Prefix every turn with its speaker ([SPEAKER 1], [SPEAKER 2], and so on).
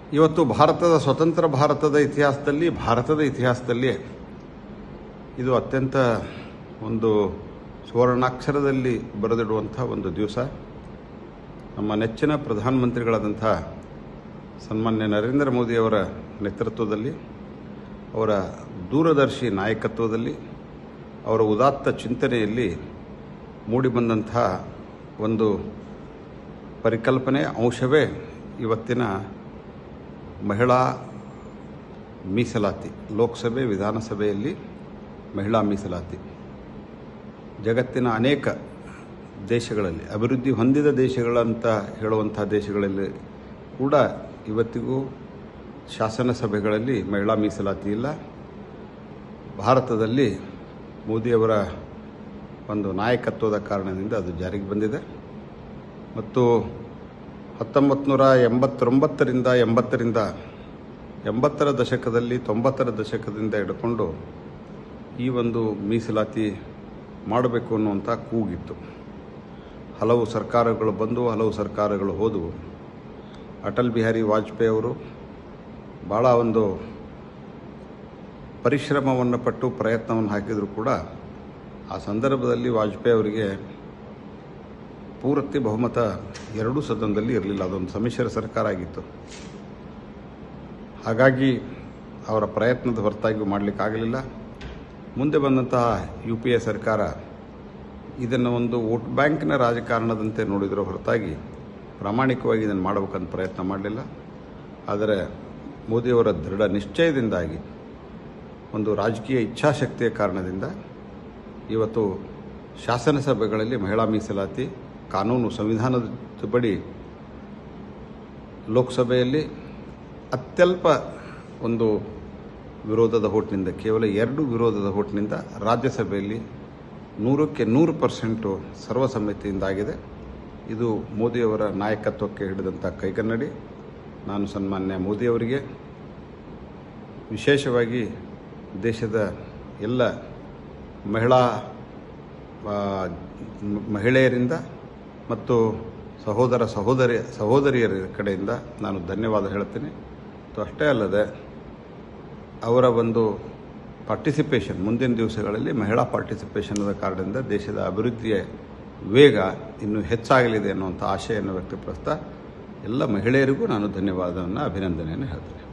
[SPEAKER 1] ಇವತ್ತು ಭಾರತದ ಸ್ವತಂತ್ರ ಭಾರತದ ಇತಿಹಾಸದಲ್ಲಿ ಭಾರತದ ಇತಿಹಾಸದಲ್ಲಿ ಇದು ಅತ್ಯಂತ ಒಂದು ಸುವರ್ಣಾಕ್ಷರದಲ್ಲಿ ಬರೆದಿಡುವಂಥ ಒಂದು ದಿವಸ ನಮ್ಮ ನೆಚ್ಚಿನ ಪ್ರಧಾನಮಂತ್ರಿಗಳಾದಂಥ ಸನ್ಮಾನ್ಯ ನರೇಂದ್ರ ಮೋದಿಯವರ ನೇತೃತ್ವದಲ್ಲಿ ಅವರ ದೂರದರ್ಶಿ ನಾಯಕತ್ವದಲ್ಲಿ ಅವರ ಉದಾತ್ತ ಚಿಂತನೆಯಲ್ಲಿ ಮೂಡಿಬಂದಂಥ ಒಂದು ಪರಿಕಲ್ಪನೆ ಅಂಶವೇ ಇವತ್ತಿನ ಮಹಿಳಾ ಮೀಸಲಾತಿ ಲೋಕಸಭೆ ವಿಧಾನಸಭೆಯಲ್ಲಿ ಮಹಿಳಾ ಮೀಸಲಾತಿ ಜಗತ್ತಿನ ಅನೇಕ ದೇಶಗಳಲ್ಲಿ ಅಭಿವೃದ್ಧಿ ಹೊಂದಿದ ದೇಶಗಳಂತ ಹೇಳುವಂಥ ದೇಶಗಳಲ್ಲಿ ಕೂಡ ಇವತ್ತಿಗೂ ಶಾಸನ ಸಭೆಗಳಲ್ಲಿ ಮಹಿಳಾ ಮೀಸಲಾತಿ ಇಲ್ಲ ಭಾರತದಲ್ಲಿ ಮೋದಿಯವರ ಒಂದು ನಾಯಕತ್ವದ ಕಾರಣದಿಂದ ಅದು ಜಾರಿಗೆ ಬಂದಿದೆ ಮತ್ತು ಹತ್ತೊಂಬತ್ತು ನೂರ ಎಂಬತ್ತೊಂಬತ್ತರಿಂದ ಎಂಬತ್ತರಿಂದ ಎಂಬತ್ತರ ದಶಕದಲ್ಲಿ ತೊಂಬತ್ತರ ದಶಕದಿಂದ ಹಿಡ್ಕೊಂಡು ಈ ಒಂದು ಮೀಸಲಾತಿ ಮಾಡಬೇಕು ಅನ್ನುವಂಥ ಕೂಗಿತ್ತು ಹಲವು ಸರ್ಕಾರಗಳು ಬಂದು ಹಲವು ಸರ್ಕಾರಗಳು ಹೋದವು ಅಟಲ್ ಬಿಹಾರಿ ವಾಜಪೇಯಿ ಅವರು ಭಾಳ ಒಂದು ಪರಿಶ್ರಮವನ್ನು ಪಟ್ಟು ಪ್ರಯತ್ನವನ್ನು ಹಾಕಿದರೂ ಕೂಡ ಆ ಸಂದರ್ಭದಲ್ಲಿ ವಾಜಪೇಯಿ ಅವರಿಗೆ ಪೂರ್ತಿ ಬಹುಮತ ಎರಡೂ ಸದನದಲ್ಲಿ ಇರಲಿಲ್ಲ ಅದೊಂದು ಸಮ್ಮಿಶ್ರ ಸರ್ಕಾರ ಆಗಿತ್ತು ಹಾಗಾಗಿ ಅವರ ಪ್ರಯತ್ನದ ಹೊರತಾಗಿ ಮಾಡಲಿಕ್ಕಾಗಲಿಲ್ಲ ಮುಂದೆ ಬಂದಂತಹ ಯು ಪಿ ಎ ಸರ್ಕಾರ ಇದನ್ನು ಒಂದು ವೋಟ್ ಬ್ಯಾಂಕ್ನ ರಾಜಕಾರಣದಂತೆ ನೋಡಿದರ ಹೊರತಾಗಿ ಪ್ರಾಮಾಣಿಕವಾಗಿ ಇದನ್ನು ಮಾಡಬೇಕಂತ ಪ್ರಯತ್ನ ಮಾಡಲಿಲ್ಲ ಆದರೆ ಮೋದಿಯವರ ದೃಢ ನಿಶ್ಚಯದಿಂದಾಗಿ ಒಂದು ರಾಜಕೀಯ ಇಚ್ಛಾಶಕ್ತಿಯ ಕಾರಣದಿಂದ ಇವತ್ತು ಶಾಸನಸಭೆಗಳಲ್ಲಿ ಮಹಿಳಾ ಮೀಸಲಾತಿ ಕಾನೂನು ಸಂವಿಧಾನದ ತಿದ್ದುಪಡಿ ಲೋಕಸಭೆಯಲ್ಲಿ ಅತ್ಯಲ್ಪ ಒಂದು ವಿರೋಧದ ಹೋಟ್ನಿಂದ ಕೇವಲ ಎರಡು ವಿರೋಧದ ಹೋಟ್ನಿಂದ ರಾಜ್ಯಸಭೆಯಲ್ಲಿ ನೂರಕ್ಕೆ ನೂರು ಪರ್ಸೆಂಟು ಸರ್ವಸಮ್ಮತಿಯಿಂದಾಗಿದೆ ಇದು ಮೋದಿಯವರ ನಾಯಕತ್ವಕ್ಕೆ ಹಿಡಿದಂಥ ಕೈಗನ್ನಡಿ ನಾನು ಸನ್ಮಾನ್ಯ ಮೋದಿಯವರಿಗೆ ವಿಶೇಷವಾಗಿ ದೇಶದ ಎಲ್ಲ ಮಹಿಳಾ ಆ, ಮ- ಮಹಿಳೆಯರಿಂದ ಮತ್ತು ಸಹೋದರ ಸಹೋದರಿ ಸಹೋದರಿಯರ ಕಡೆಯಿಂದ ನಾನು ಧನ್ಯವಾದ ಹೇಳ್ತೀನಿ ಮತ್ತು ಅಷ್ಟೇ ಅಲ್ಲದೆ ಅವರ ಒಂದು ಪಾರ್ಟಿಸಿಪೇಷನ್ ಮುಂದಿನ ದಿವಸಗಳಲ್ಲಿ ಮಹಿಳಾ ಪಾರ್ಟಿಸಿಪೇಷನ್ದ ಕಾರಣದಿಂದ ದೇಶದ ಅಭಿವೃದ್ಧಿಯ ವೇಗ ಇನ್ನೂ ಹೆಚ್ಚಾಗಲಿದೆ ಅನ್ನುವಂಥ ಆಶೆಯನ್ನು ವ್ಯಕ್ತಪಡಿಸ್ತಾ ಎಲ್ಲ ಮಹಿಳೆಯರಿಗೂ ನಾನು ಧನ್ಯವಾದವನ್ನು ಅಭಿನಂದನೆಯನ್ನು ಹೇಳ್ತೇನೆ